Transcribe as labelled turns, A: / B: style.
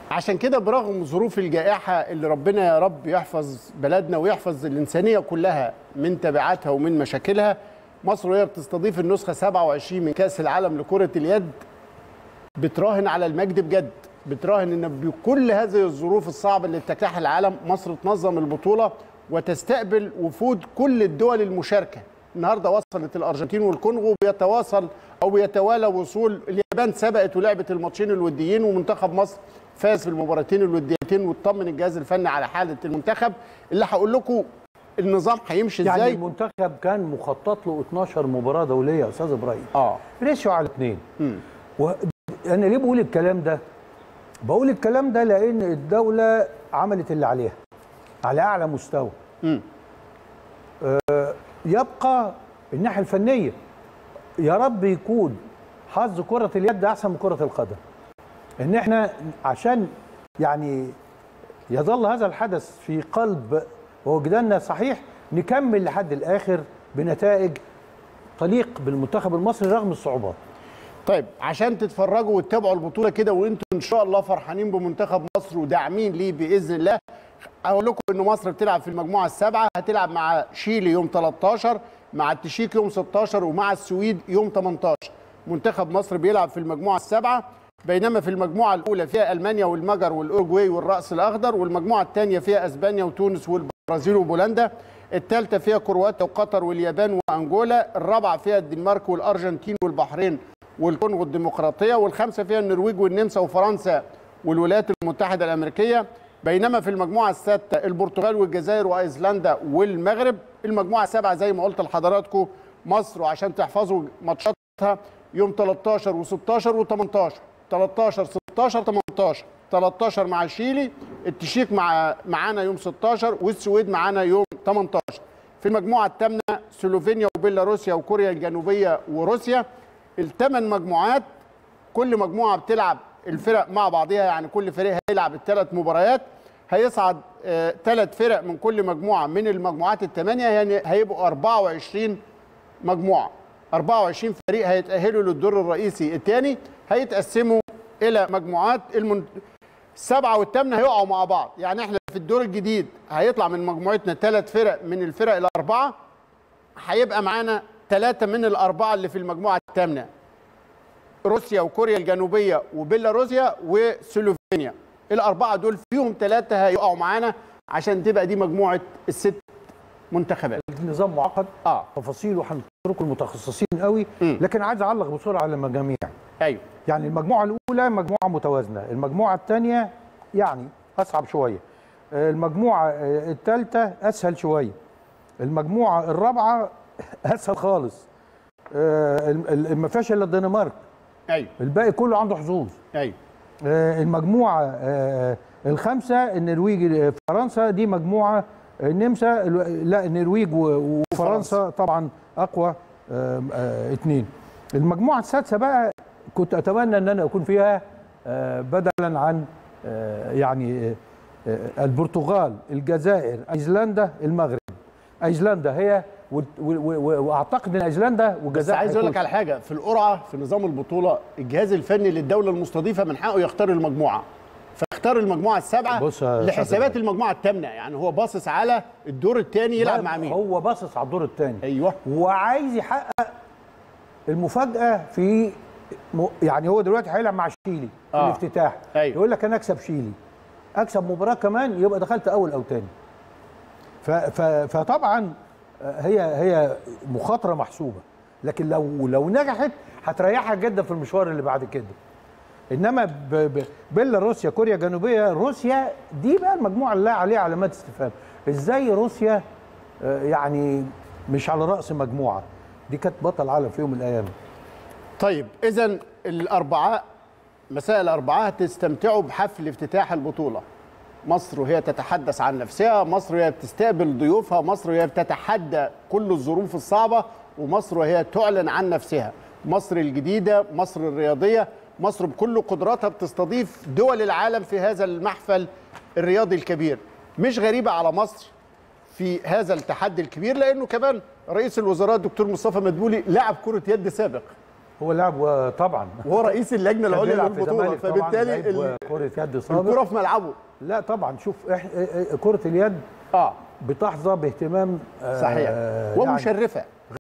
A: عشان كده برغم ظروف الجائحة اللي ربنا يا رب يحفظ بلدنا ويحفظ الإنسانية كلها من تبعاتها ومن مشاكلها مصر وهي بتستضيف النسخة 27 من كأس العالم لكرة اليد بتراهن على المجد بجد بتراهن ان بكل هذه الظروف الصعبه اللي بتجتاحها العالم مصر تنظم البطوله وتستقبل وفود كل الدول المشاركه النهارده وصلت الارجنتين والكونغو بيتواصل او بيتوالى وصول اليابان سبقت ولعبت الماتشين الوديين ومنتخب مصر فاز في المباراتين الوديتين واطمن الجهاز الفني على حاله المنتخب اللي هقول لكم النظام هيمشي ازاي
B: يعني المنتخب كان مخطط له 12 مباراه دوليه يا استاذ ابراهيم
A: اه
B: ريشيو على اثنين وانا ليه بقول الكلام ده بقول الكلام ده لان الدوله عملت اللي عليها على اعلى مستوى
A: مم.
B: آه يبقى الناحيه الفنيه يا رب يكون حظ كره اليد احسن من كره القدم ان احنا عشان يعني يظل هذا الحدث في قلب ووجداننا صحيح نكمل لحد الاخر بنتائج تليق بالمنتخب المصري رغم الصعوبات
A: طيب عشان تتفرجوا وتتابعوا البطوله كده وانتم ان شاء الله فرحانين بمنتخب مصر وداعمين ليه باذن الله اقول لكم ان مصر بتلعب في المجموعه السابعه هتلعب مع شيلي يوم 13 مع التشيك يوم 16 ومع السويد يوم 18 منتخب مصر بيلعب في المجموعه السابعه بينما في المجموعه الاولى فيها المانيا والمجر والاوروجواي والراس الاخضر والمجموعه الثانيه فيها اسبانيا وتونس والبرازيل وبولندا الثالثه فيها كرواتيا وقطر واليابان وانجولا الرابعه فيها الدنمارك والارجنتين والبحرين والكونغو الديمقراطيه والخامسه فيها النرويج والنمسا وفرنسا والولايات المتحده الامريكيه بينما في المجموعه السادسه البرتغال والجزائر وايسلندا والمغرب المجموعه السابعه زي ما قلت لحضراتكم مصر وعشان تحفظوا ماتشاتها يوم 13 و16 و18 13 16 18 13 مع شيلي التشيك مع معانا يوم 16 والسويد معانا يوم 18 في المجموعه الثامنه سلوفينيا وبيلاروسيا وكوريا الجنوبيه وروسيا الثمان مجموعات كل مجموعه بتلعب الفرق مع بعضها يعني كل فريق هيلعب الثلاث مباريات هيصعد ثلاث فرق من كل مجموعه من المجموعات الثمانيه يعني هيبقوا 24 مجموعه 24 فريق هيتاهلوا للدور الرئيسي الثاني هيتقسموا الى مجموعات المن... السبعه والثامنه هيقعوا مع بعض يعني احنا في الدور الجديد هيطلع من مجموعتنا ثلاث فرق من الفرق الاربعه هيبقى معانا ثلاثه من الاربعه اللي في المجموعه الثامنه روسيا وكوريا الجنوبيه وبيلاروسيا وسلوفينيا الاربعه دول فيهم ثلاثه هيقعوا معانا عشان تبقى دي مجموعه الست منتخبات
B: النظام معقد
A: اه
B: تفاصيله هنتركه المتخصصين قوي
A: مم.
B: لكن عايز اعلق بسرعه على المجاميع
A: ايوه
B: يعني المجموعه الاولى مجموعه متوازنه المجموعه الثانيه يعني اصعب شويه آه، المجموعه آه، الثالثه اسهل شويه المجموعه الرابعه اسهل خالص آه، الم- ال- ما فيهاش الا الدنمارك
A: ايوه
B: الباقي كله عنده حظوظ
A: ايوه
B: آه، المجموعه آه، الخامسه النرويج آه، فرنسا دي مجموعه النمسا ال- لا النرويج و- وفرنسا طبعا اقوى آه، آه، اتنين المجموعه السادسه بقى كنت اتمنى ان انا اكون فيها آه، بدلا عن آه، يعني آه، آه، البرتغال الجزائر ايسلندا المغرب ايسلندا هي و- و- و- واعتقد ان ايسلندا
A: بس
B: والجزائر
A: عايز اقول لك
B: هيكونوا-
A: على حاجه في القرعه في نظام البطوله الجهاز الفني للدوله المستضيفه من حقه يختار المجموعه فاختار المجموعه السابعه
B: بص يا أستاذ
A: لحسابات
B: إبراهيم.
A: المجموعه الثامنه يعني هو باصص على الدور الثاني يلعب مع مين
B: هو باصص على الدور الثاني
A: ايوه
B: وعايز يحقق المفاجاه في م... يعني هو دلوقتي هيلعب مع شيلي في
A: آه.
B: الافتتاح
A: أيوة.
B: يقول لك انا اكسب شيلي اكسب مباراه كمان يبقى دخلت اول او ثاني ف... ف... فطبعا آه، هي هي مخاطره محسوبه لكن لو لو نجحت هتريحها جدا في المشوار اللي بعد كده انما ب... ب... بيلاروسيا كوريا الجنوبيه روسيا دي بقى المجموعه اللي عليها علامات استفهام ازاي روسيا آه، يعني مش على راس مجموعه دي كانت بطل عالم في يوم من الايام
A: طيب اذا الاربعاء مساء الاربعاء هتستمتعوا بحفل افتتاح البطوله مصر وهي تتحدث عن نفسها مصر وهي بتستقبل ضيوفها مصر وهي بتتحدى كل الظروف الصعبه ومصر وهي تعلن عن نفسها مصر الجديده مصر الرياضيه مصر بكل قدراتها بتستضيف دول العالم في هذا المحفل الرياضي الكبير مش غريبه على مصر في هذا التحدي الكبير لانه كمان رئيس الوزراء الدكتور مصطفى مدبولي لاعب كره يد سابق
B: هو لاعب طبعا
A: وهو رئيس اللجنه العليا
B: بيلعب في
A: للبطوله
B: الزمالك طبعاً،
A: فبالتالي
B: لعيب
A: ال-
B: كرة يد سابق
A: الكره في ملعبه
B: لا طبعا شوف إح... كرة اليد
A: اه
B: بتحظى باهتمام آه،
A: صحيح
B: يعني
A: ومشرفه